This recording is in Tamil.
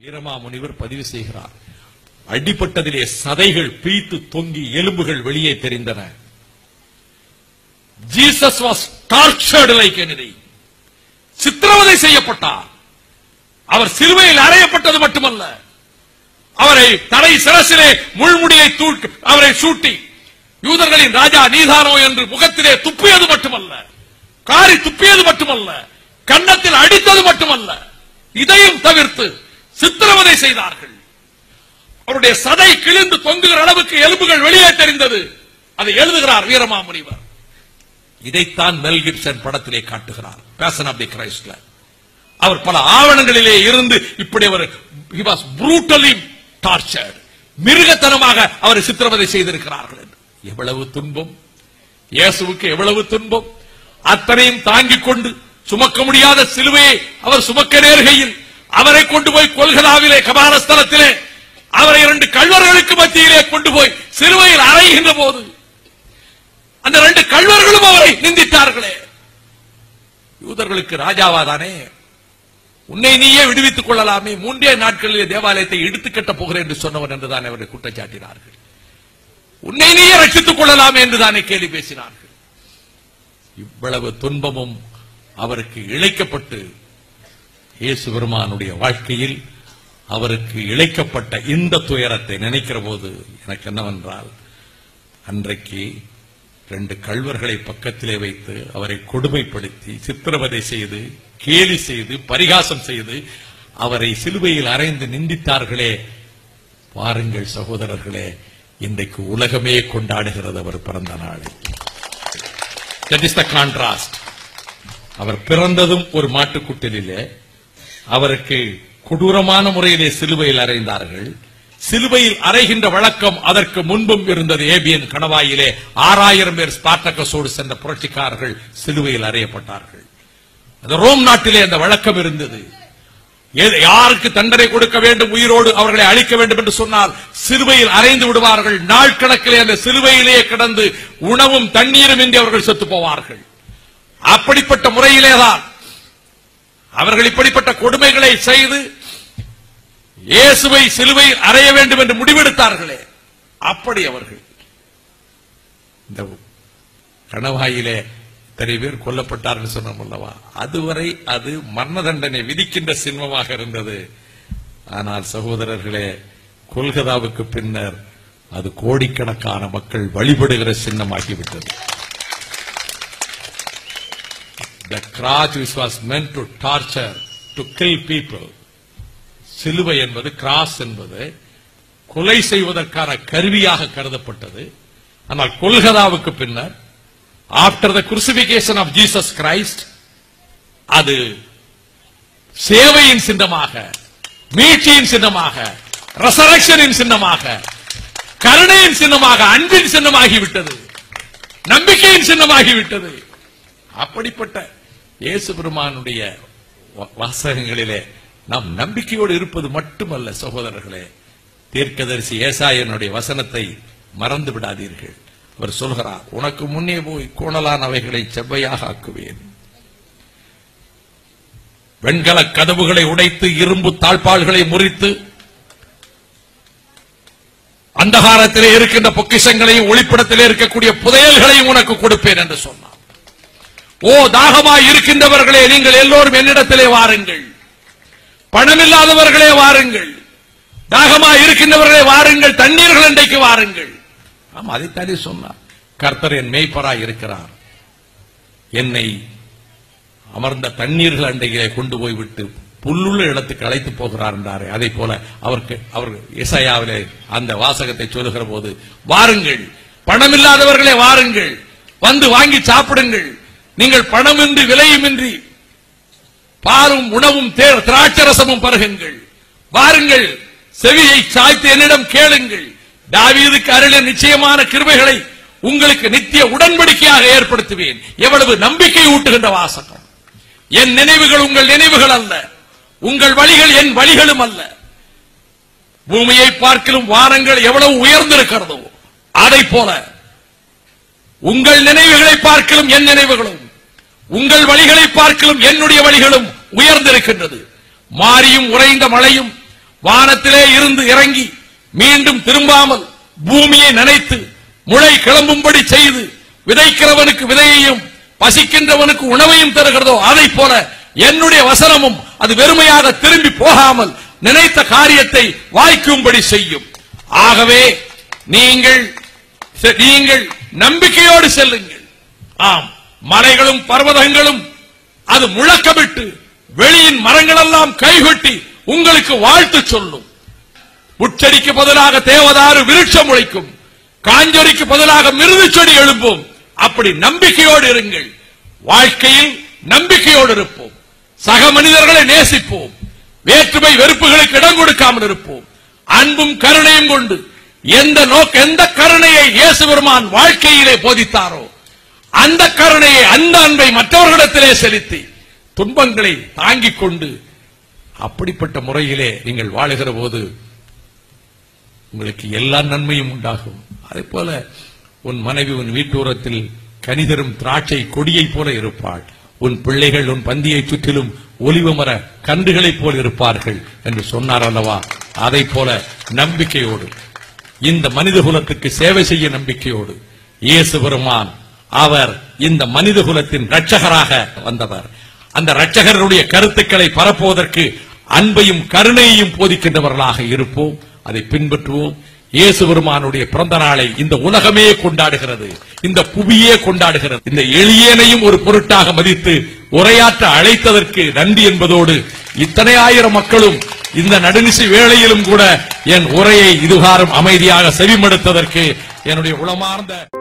வீரமா முனிவர் பதிவு செய்கிறார் அடிப்பட்டதிலே சதைகள் பீத்து தொங்கி எலும்புகள் வெளியே தெரிந்தன Jesus was tortured like any சித்திரவதை செய்யப்பட்டார் அவர் சிலுவையில் அறையப்பட்டது மட்டுமல்ல அவரை தலை சிரசிலே முள்முடியை தூக்கி அவரை சூட்டி யூதர்களின் ராஜா நீதானோ என்று முகத்திலே துப்பியது மட்டுமல்ல காரி துப்பியது மட்டுமல்ல கன்னத்தில் அடித்தது மட்டுமல்ல இதையும் தவிர்த்து சித்திரவதை செய்தார்கள் அவருடைய சதை கிழிந்து தொங்குகிற அளவுக்கு எலும்புகள் வெளியே தெரிந்தது அதை எழுதுகிறார் வீரமாமுனிவர் இதைத்தான் மெல் கிப்சன் படத்திலே காட்டுகிறார் பேசன் ஆஃப் தி கிரைஸ்ட்ல அவர் பல ஆவணங்களிலே இருந்து இப்படி அவர் he was brutally tortured மிருகத்தனமாக அவரை சித்திரவதை செய்திருக்கிறார்கள் என்று. எவ்வளவு துன்பம் இயேசுவுக்கு எவ்வளவு துன்பம் அத்தனையும் தாங்கிக் கொண்டு சுமக்க முடியாத சிலுவையை அவர் சுமக்க நேர்கையில் அவரை கொண்டு போய் கொல்கதாவிலே கபாலஸ்தலத்திலே அவரை இரண்டு கல்வர்களுக்கு மத்தியிலே கொண்டு போய் சிலுவையில் அறைகின்ற போது அந்த ரெண்டு கல்வர்களும் அவரை நிந்தித்தார்களே யூதர்களுக்கு ராஜாவாதானே உன்னை நீயே விடுவித்துக் கொள்ளலாமே மூன்றே நாட்களிலே தேவாலயத்தை இடித்து கட்டப் போகிறேன் என்று சொன்னவன் என்றுதான் அவரை குற்றச்சாட்டினார்கள் உன்னை நீயே ரட்சித்துக் கொள்ளலாமே என்றுதானே கேலி பேசினார்கள் இவ்வளவு துன்பமும் அவருக்கு இழைக்கப்பட்டு இயேசு பெருமானுடைய வாழ்க்கையில் அவருக்கு இழைக்கப்பட்ட இந்த துயரத்தை நினைக்கிற போது எனக்கு என்னவென்றால் அன்றைக்கு ரெண்டு கள்வர்களை பக்கத்திலே வைத்து அவரை கொடுமைப்படுத்தி சித்திரவதை செய்து கேலி செய்து பரிகாசம் செய்து அவரை சிலுவையில் அறைந்து நிந்தித்தார்களே பாருங்கள் சகோதரர்களே இன்றைக்கு உலகமே கொண்டாடுகிறது அவர் பிறந்த நாள் தட் இஸ் த கான்ட்ராஸ்ட் அவர் பிறந்ததும் ஒரு மாட்டுக்குட்டிலே அவருக்கு கொடூரமான முறையிலே சிலுவையில் அறைந்தார்கள் சிலுவையில் அறைகின்ற வழக்கம் அதற்கு முன்பும் இருந்தது ஏபியன் கணவாயிலே ஆறாயிரம் பேர் ஸ்பார்டகஸோடு சென்ற புரட்சிக்காரர்கள் சிலுவையில் அறையப்பட்டார்கள் அது ரோம் நாட்டிலே அந்த வழக்கம் இருந்தது எது- யாருக்கு தண்டனை கொடுக்க வேண்டும் உயிரோடு அவர்களை அழிக்க வேண்டும் என்று சொன்னால் சிலுவையில் அறைந்து விடுவார்கள் நாள் கணக்கிலே அந்த சிலுவையிலேயே கிடந்து உணவும் தண்ணீரும் இன்றி அவர்கள் செத்து போவார்கள் அப்படிப்பட்ட முறையிலேதான் அவர்கள் இப்படிப்பட்ட கொடுமைகளை செய்து இயேசுவை சிலுவையில் அறைய வேண்டும் என்று முடிவெடுத்தார்களே அப்படி அவர்கள் இந்த கணவாயிலே இத்தனை பேர் கொல்லப்பட்டார்கள் சொன்னோம் அல்லவா அதுவரை அது மரண தண்டனை விதிக்கின்ற சின்மமாக இருந்தது ஆனால் சகோதரர்களே கொல்கதாவுக்கு பின்னர் அது கோடிக்கணக்கான மக்கள் வழிபடுகிற சின்னமாகிவிட்டது The cross which was meant to torture, to kill people. சிலுவை என்பது கிராஸ் என்பது கொலை செய்வதற்கான கருவியாக கருதப்பட்டது ஆனால் கொல்கதாவுக்கு பின்னர் after the crucifixion of Jesus Christ அது சேவையின் சின்னமாக மீட்சியின் சின்னமாக ரெசரக்ஷனின் சின்னமாக கருணையின் சின்னமாக அன்பின் சின்னமாகிவிட்டது நம்பிக்கையின் சின்னமாகிவிட்டது அப்படிப்பட்ட இயேசு பெருமானுடைய வ- வாசகங்களிலே நாம் நம்பிக்கையோடு இருப்பது மட்டுமல்ல சகோதரர்களே தீர்க்கதரிசி ஏசாயனுடைய வசனத்தை மறந்து விடாதீர்கள் அவர் சொல்கிறார் உனக்கு முன்னே போய் கோணலானவைகளை செவ்வையாக ஆக்குவேன் வெண்கல கதவுகளை உடைத்து இரும்பு தாழ்பாள்களை முறித்து அந்தகாரத்திலே இருக்கின்ற பொக்கிஷங்களையும் ஒளிப்படத்திலே இருக்கக்கூடிய புதையல்களையும் உனக்கு கொடுப்பேன் என்று சொன்னார் ஓ தாகமாய் இருக்கின்றவர்களே நீங்கள் எல்லோரும் என்னிடத்திலே வாருங்கள் பணமில்லாதவர்களே வாருங்கள் தாகமாய் இருக்கின்றவர்களே வாருங்கள் தண்ணீர்கள் அண்டைக்கு வாருங்கள் ஆமா அதைத்தானே சொன்னார் கர்த்தர் என் மேய்ப்பராய் இருக்கிறார் என்னை அமர்ந்த தண்ணீர்கள் அண்டையிலே கொண்டு போய் விட்டு புல்லுள்ள இடத்துக்கு அழைத்து போகிறார் என்றாரே அதை போல அவருக்கு அவர் இசையாவிலே அந்த வாசகத்தை சொல்லுகிற போது வாருங்கள் பணமில்லாதவர்களே வாருங்கள் வந்து வாங்கி சாப்பிடுங்கள் நீங்கள் பணமின்றி விலையுமின்றி பாலும் உணவும் தே- திராட்சரசமும் பருகுங்கள் வாருங்கள் செவியை சாய்த்து என்னிடம் கேளுங்கள் தாவீதுக்கு அருள நிச்சயமான கிருபைகளை உங்களுக்கு நித்திய உடன்படிக்கையாக ஏற்படுத்துவேன் எவ்வளவு நம்பிக்கை ஊட்டுகின்ற வாசகம் என் நினைவுகள் உங்கள் நினைவுகள் அல்ல உங்கள் வழிகள் என் வழிகளும் அல்ல பூமியை பார்க்கிலும் வானங்கள் எவ்வளவு உயர்ந்திருக்கிறதோ அதை போல உங்கள் நினைவுகளை பார்க்கிலும் என் நினைவுகளும் உங்கள் வழிகளை பார்க்கிலும் என்னுடைய வழிகளும் உயர்ந்திருக்கின்றது மாரியும் உறைந்த மழையும் வானத்திலே இருந்து இறங்கி மீண்டும் திரும்பாமல் பூமியை நனைத்து முளை கிளம்பும்படி செய்து விதைக்கிறவனுக்கு விதையையும் பசிக்கின்றவனுக்கு உணவையும் தருகிறதோ அதை போல என்னுடைய வசனமும் அது வெறுமையாக திரும்பி போகாமல் நினைத்த காரியத்தை வாய்க்கும்படி செய்யும் ஆகவே நீங்கள் செ- நீங்கள் நம்பிக்கையோடு செல்லுங்கள் ஆம் மலைகளும் பர்வதங்களும் அது முழக்கமிட்டு வெளியின் மரங்களெல்லாம் கைகொட்டி உங்களுக்கு வாழ்த்து சொல்லும் முச்செடிக்கு பதிலாக தேவதாரு விருட்சம் முளைக்கும் காஞ்சொரிக்கு பதிலாக மிருது செடி எழும்பும் அப்படி நம்பிக்கையோடு இருங்கள் வாழ்க்கையில் நம்பிக்கையோடு இருப்போம் சக மனிதர்களை நேசிப்போம் வேற்றுமை வெறுப்புகளுக்கு இடம் கொடுக்காமல் இருப்போம் அன்பும் கருணையும் கொண்டு எந்த நோக்க எந்த கருணையை இயேசு பெருமான் வாழ்க்கையிலே போதித்தாரோ அந்த கருணையை அந்த அன்பை மற்றவர்களிடத்திலே செலுத்தி துன்பங்களை தாங்கிக் கொண்டு அப்படிப்பட்ட முறையிலே நீங்கள் வாழுகிற போது உங்களுக்கு எல்லா நன்மையும் உண்டாகும் அதே போல உன் மனைவி உன் வீட்டோரத்தில் கனிதரும் திராட்சை கொடியைப் போல இருப்பாள் உன் பிள்ளைகள் உன் பந்தியை சுற்றிலும் ஒலிவ மர கன்றுகளைப் போல இருப்பார்கள் என்று சொன்னார் அல்லவா அதை போல நம்பிக்கையோடு இந்த மனித குலத்துக்கு சேவை செய்ய நம்பிக்கையோடு இயேசு பெருமான் அவர் இந்த மனித குலத்தின் இரட்சகராக வந்தவர் அந்த இரட்சகருடைய கருத்துக்களை பரப்புவதற்கு அன்பையும் கருணையையும் போதிக்கின்றவர்களாக இருப்போம் அதை பின்பற்றுவோம் இயேசு பெருமானுடைய பிறந்த நாளை இந்த உலகமே கொண்டாடுகிறது இந்த புவியே கொண்டாடுகிறது இந்த எளியனையும் ஒரு பொருட்டாக மதித்து உரையாற்ற அழைத்ததற்கு நன்றி என்பதோடு இத்தனை ஆயிரம் மக்களும் இந்த நடுநிசி வேளையிலும் கூட என் உரையை இதுகாரம் அமைதியாக செவிமடுத்ததற்கு என்னுடைய உளமார்ந்த